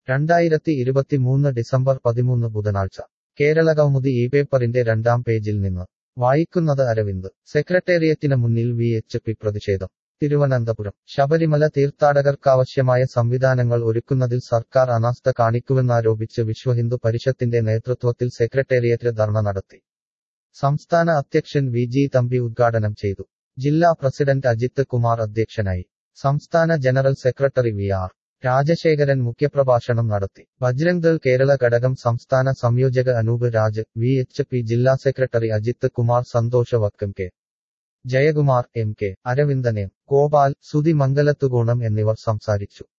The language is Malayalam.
രണ്ടായിരത്തി ഇരുപത്തിമൂന്ന് ഡിസംബർ പതിമൂന്ന് ബുധനാഴ്ച കേരളകൗമുദി ഈ പേപ്പറിന്റെ രണ്ടാം പേജിൽ നിന്ന് വായിക്കുന്നത് അരവിന്ദ് സെക്രട്ടേറിയറ്റിന് മുന്നിൽ വി എച്ച് പി പ്രതിഷേധം തിരുവനന്തപുരം ശബരിമല തീർത്ഥാടകർക്കാവശ്യമായ സംവിധാനങ്ങൾ ഒരുക്കുന്നതിൽ സർക്കാർ അനാസ്ഥ കാണിക്കുമെന്നാരോപിച്ച് വിശ്വഹിന്ദു പരിഷത്തിന്റെ നേതൃത്വത്തിൽ സെക്രട്ടേറിയറ്റ് ധർണ നടത്തി സംസ്ഥാന അധ്യക്ഷൻ വി ജി തമ്പി ഉദ്ഘാടനം ചെയ്തു ജില്ലാ പ്രസിഡന്റ് അജിത്ത് കുമാർ അധ്യക്ഷനായി സംസ്ഥാന general secretary V R Rajasekharan മുഖ്യപ്രഭാഷണം നടത്തി ബജ്രംഗ് ദൾ കേരള ഘടകം സംസ്ഥാന സംയോജക Anoop Raj V H P ജില്ലാ secretary Ajith Kumar Santhosh Vakkom K Jayakumar M K Aravindan M Gopal Suthi Mangalathukonam എന്നിവർ സംസാരിച്ചു